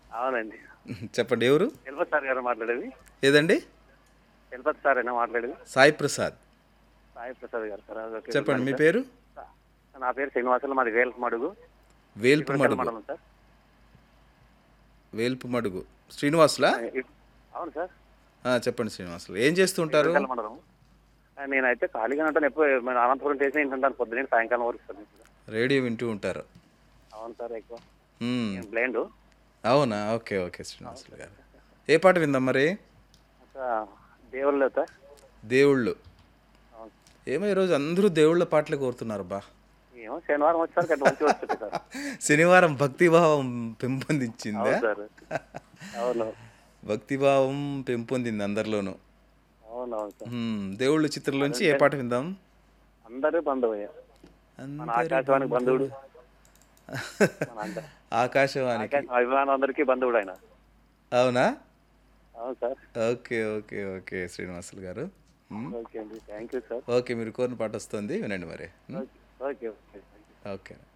అవునండి చెప్పండి ఎవరు తిరుపతి సార్ గారు మాట్లాడేది ఏదండి తిరుపతి సార్ అయినా మాట్లాడేది సాయి ప్రసాద్ సాయి ప్రసాద్ గారు సార్ ఓకే. చెప్పండి మీ పేరు నా పేరు శ్రీనివాసులు మాది వేల్పు మడుగు వేల్పు ఇబ్రహంపల్లి మడుగు మండలం సార్ వేల్పు మడుగు శ్రీనివాసులా ఇ- అవును సార్ ఆ, చెప్పండి శ్రీనివాసులు ఏం చేస్తుంటారు ఇబ్రహంపల్లి మండలం ఆ, నేనైతే ఖాళీగా ఉంటాను ఎప్పుడు నేను అనంతపురం చేసి ఏంటంటాను పొద్దున్న సాయంకాలం వరకు సార్ నేను. రేడియో వింటూ ఉంటారు అవును సార్ ఎక్కువ మ్మ్. నేను బ్లైండ్ అవునా ఓకే ఓకే శ్రీనివాసులు గారు ఏ పాట విందాం మరి దేవుళ్ళు సార్ దేవుళ్ళు అవును ఏమో ఈరోజు అందరూ దేవుళ్ళ పాటలు కోరుతున్నారు బా ఏమో శనివారం వచ్చేసరికి అట్లా మంచిగా వస్తుంది సార్ శనివారం భక్తిభావం పెంపొందించిందా అవును సార్ అవును భక్తిభావం పెంపొందింది అందరిలోనూ అవును అవును సార్ మ్మ్. దేవుళ్ళు చిత్రంలోంచి ఏ పాట విందాం అందరూ బంధువయ్య మన ఆకాశవాణి బంధువుడు మన అందరం ఆకాశవాణి ఆకాశ అభిమానం అందరికీ బంధువుడు ఆయన అవునా అవును sir okay okay okay Srinivasulu గారు మ్మ్. ఓకే అండి థ్యాంక్ యూ సార్ ఓకే మీరు కోరిన పాట వస్తుంది వినండి మరి మ్మ్. Okay okay okay okay